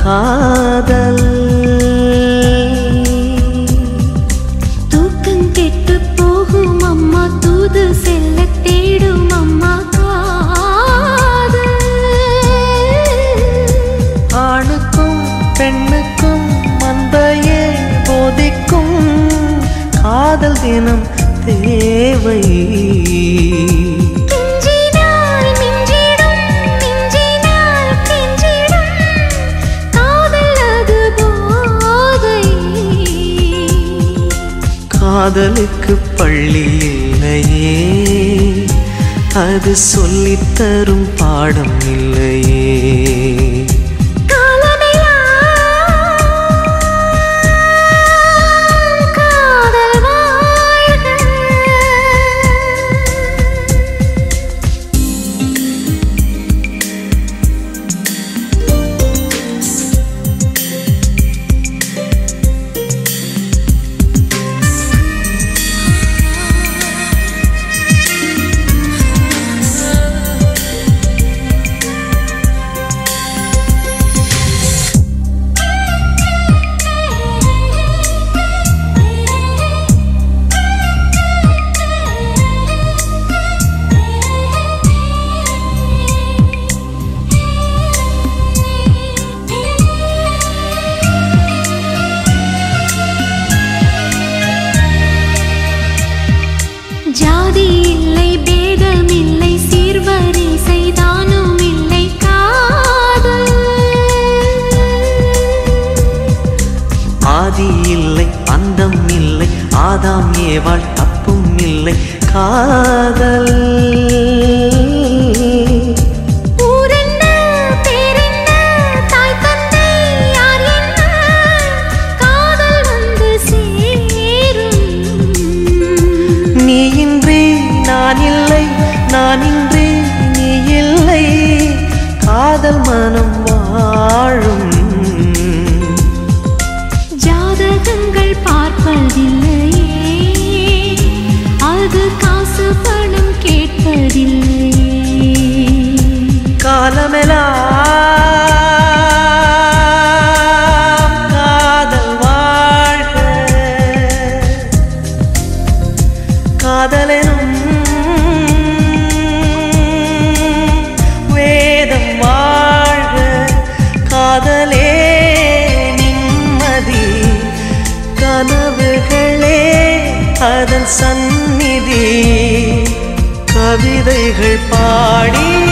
காதல் தூக்கம் கெட்டு போகும் அம்மா தூது செல்ல தேடும் அம்மா காதல் ஆணுக்கும் பெண்ணுக்கும் மந்தையே போதிக்கும் காதல் தினம் தேவை கெஞ்சினால் மிஞ்சிடும் மிஞ்சினால் கெஞ்சிடும் காதல் அது போதை காதலுக்கு பள்ளி இல்லையே அது சொல்லித் தரும் பாடம் இல்லையே காலமெல்லாம் காதல் வாழ்க ஜாதி இல்லை பேதம் இல்லை சீர்வரிசை தானும் இல்லை காதல் ஆதி இல்லை அந்தம் இல்லை ஆதாம் ஏவாள் தப்பும் இல்லை காதல் ஊரென்ன பேரென்ன தாய் தந்தை யார் என்ன காதல் வந்து சேரும் நீ இன்றி நான் இல்லை நான் இன்றி நீ இல்லை காதல் மனம் வாழும் ஜாதகங்கள் பார்ப்பதில்லையே அது காசு பணம் கேட்பதில்லையே காலமெல்லாம் காதல் வாழ்க காதலெனும் வேதம் வாழ்க காதலே நிம்மதி கனவுகளே அதன் சந்நிதி கவிதைகள் பாடி